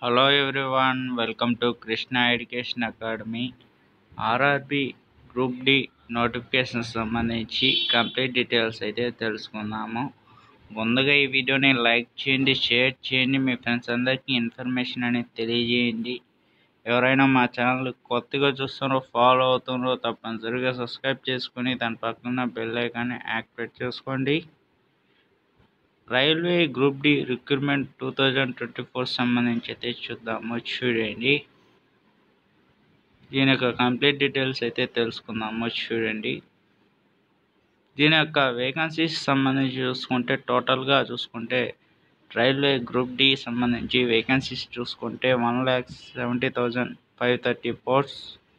hello everyone welcome to Krishna education academy RRB group D notification సంబంధించి complete details అయితే తెలుసుకుందాము ముందుగా ఈ వీడియోని లైక్ చేయండి షేర్ చేయండి మీ ఫ్రెండ్స్ అందరికీ ఇన్ఫర్మేషన్ అనేది తెలియజేయండి ఎవరైనా మా ఛానల్ కొత్తగా చూస్తున్నారో ఫాలో అవుతున్నారో తప్పనిసరిగా సబ్స్క్రైబ్ చేసుకొని దాని పక్కన బెల్ ఐకాన్ని యాక్టివేట్ చేసుకోండి railway group D recruitment two thousand twenty four సంబంధించి అయితే చూద్దాము చూడండి దీని యొక్క కంప్లీట్ డీటెయిల్స్ అయితే తెలుసుకుందాము చూడండి దీని యొక్క వేకెన్సీస్ సంబంధించి చూసుకుంటే టోటల్గా చూసుకుంటే రైల్వే గ్రూప్ డి సంబంధించి వేకెన్సీస్ చూసుకుంటే one lakh seventy thousand five thirty posts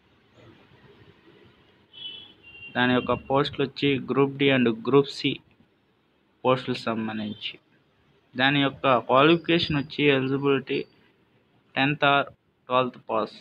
దాని యొక్క పోస్టులు వచ్చి group D and group C పోస్టులకు సంబంధించి దాని యొక్క క్వాలిఫికేషన్ వచ్చి eligibility tenth or twelfth pass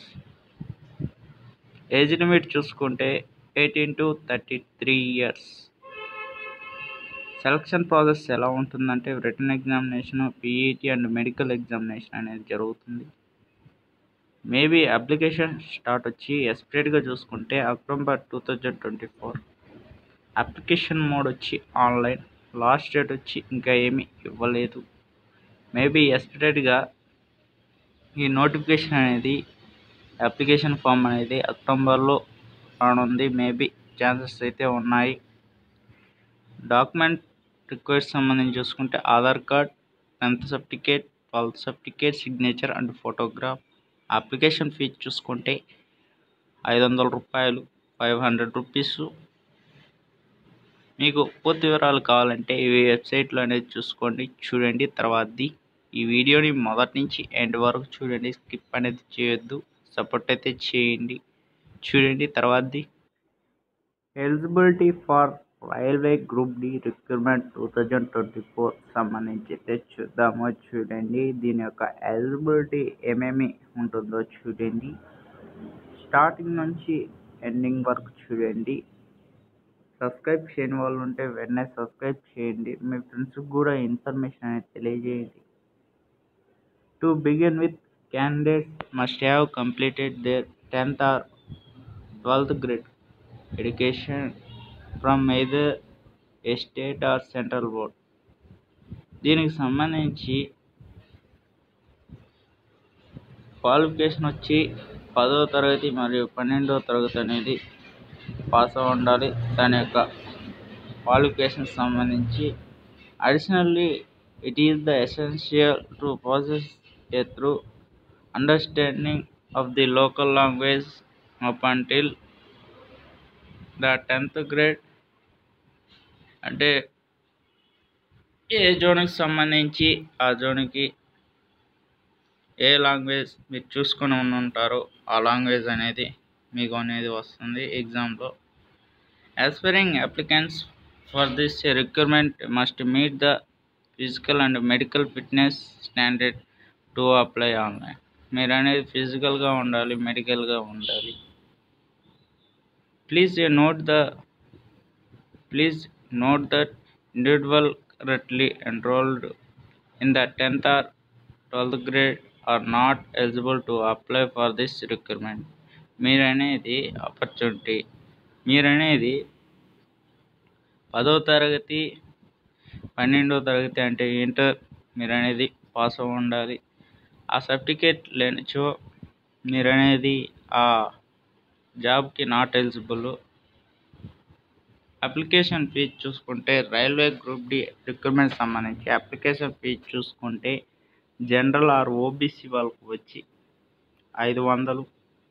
age limit చూసుకుంటే eighteen to thirty three years selection process ఎలా ఉంటుందంటే written examination PET and medical examination అనేది జరుగుతుంది మేబీ అప్లికేషన్ స్టార్ట్ వచ్చి ఎస్పరేట్గా చూసుకుంటే October two thousand twenty four application mode వచ్చి ఆన్లైన్ లాస్ట్ డేట్ వచ్చి ఇంకా ఏమీ ఇవ్వలేదు మేబీ ఎస్పరేట్గా ఈ నోటిఫికేషన్ అనేది అప్లికేషన్ ఫామ్ అనేది అక్టోబర్లో రానుంది మేబీ ఛాన్సెస్ అయితే ఉన్నాయి డాక్యుమెంట్ రిక్వైర్స్ సంబంధించి చూసుకుంటే Aadhaar card tenth certificate twelfth certificate signature and photograph application fee చూసుకుంటే ఐదు వందల రూపాయలు ఫైవ్ హండ్రెడ్ రూపీస్ మీకు పూర్తి వివరాలు కావాలంటే ఈ వెబ్సైట్లో అనేది చూసుకోండి చూడండి తర్వాతది ఈ వీడియోని మొదటి నుంచి ఎండ్ వరకు చూడండి స్కిప్ అనేది చేయొద్దు సపోర్ట్ అయితే చేయండి చూడండి తర్వాతది eligibility for railway group D recruitment two thousand twenty four సంబంధించి అయితే చూద్దాము చూడండి దీని యొక్క ఎలిజిబిలిటీ ఏమేమి ఉంటుందో చూడండి స్టార్టింగ్ నుంచి ఎండింగ్ వరకు చూడండి సబ్స్క్రైబ్ చేయని వాళ్ళు ఉంటే వెంటనే సబ్స్క్రైబ్ చేయండి మీ ఫ్రెండ్స్కి కూడా ఇన్ఫర్మేషన్ అనేది తెలియజేయండి to begin with candidates must have completed their tenth or twelfth grade education from either a state or central board దీనికి సంబంధించి క్వాలిఫికేషన్ వచ్చి పదో తరగతి మరియు పన్నెండవ తరగతి అనేది పాస్ అయి ఉండాలి దాని యొక్క క్వాలిఫికేషన్ సంబంధించి additionally it is the essential to process a through understanding of the local language up until the tenth grade అంటే ఏ జోన్కి సంబంధించి ఆ జోన్కి ఏ లాంగ్వేజ్ మీరు చూసుకొని ఉంటారో ఆ లాంగ్వేజ్ అనేది మీకు అనేది వస్తుంది ఎగ్జామ్లో aspiring applicants for this recruitment must meet the physical and medical fitness standard to apply online మీరు అనేది ఫిజికల్గా ఉండాలి మెడికల్గా ఉండాలి please note the please note that individual correctly enrolled in the tenth or twelfth grade or not eligible to apply for this recruitment మీరు అనేది opportunity మీరు అనేది పదో తరగతి పన్నెండో తరగతి అంటే ఇంటర్ మీరు అనేది పాస్ అవ్వ ఉండాలి ఆ సర్టిఫికేట్ లేనిచో మీరు అనేది ఆ జాబ్కి నాట్ ఎలిజిబుల్ అప్లికేషన్ ఫీజు చూసుకుంటే రైల్వే గ్రూప్ డి రిక్రూట్మెంట్ సంబంధించి అప్లికేషన్ ఫీజు చూసుకుంటే జనరల్ ఆర్ ఓబీసీ వాళ్ళకు వచ్చి ఐదు వందలు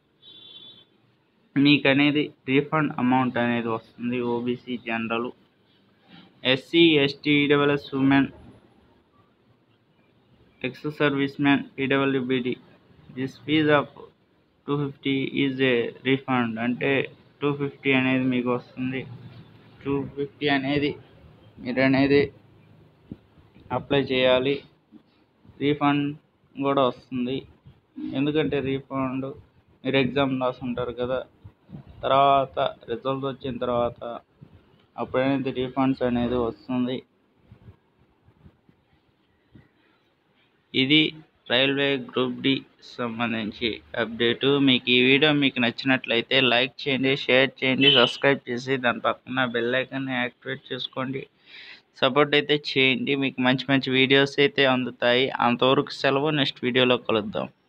మీకు అనేది రీఫండ్ అమౌంట్ అనేది వస్తుంది OBC general SC ST EWS women ex service man EWBD this fee of two fifty is a refund అంటే టూ ఫిఫ్టీ అనేది మీకు వస్తుంది టూ ఫిఫ్టీ అనేది మీరు అనేది అప్లై చేయాలి రీఫండ్ కూడా వస్తుంది ఎందుకంటే రీఫండ్ మీరు ఎగ్జామ్ రాసుంటారు కదా తర్వాత రిజల్ట్ వచ్చిన తర్వాత అప్పుడనేది రీఫండ్స్ అనేది వస్తుంది ఇది రైల్వే గ్రూప్ డి సంబంధించి అప్డేటు మీకు ఈ వీడియో మీకు నచ్చినట్లయితే లైక్ చేయండి షేర్ చేయండి సబ్స్క్రైబ్ చేసి దాని పక్కన బెల్ ఐకాన్ని యాక్టివేట్ చేసుకోండి సపోర్ట్ అయితే చేయండి మీకు మంచి మంచి వీడియోస్ అయితే అందుతాయి అంతవరకు సెలవు నెక్స్ట్ వీడియోలో కలుద్దాం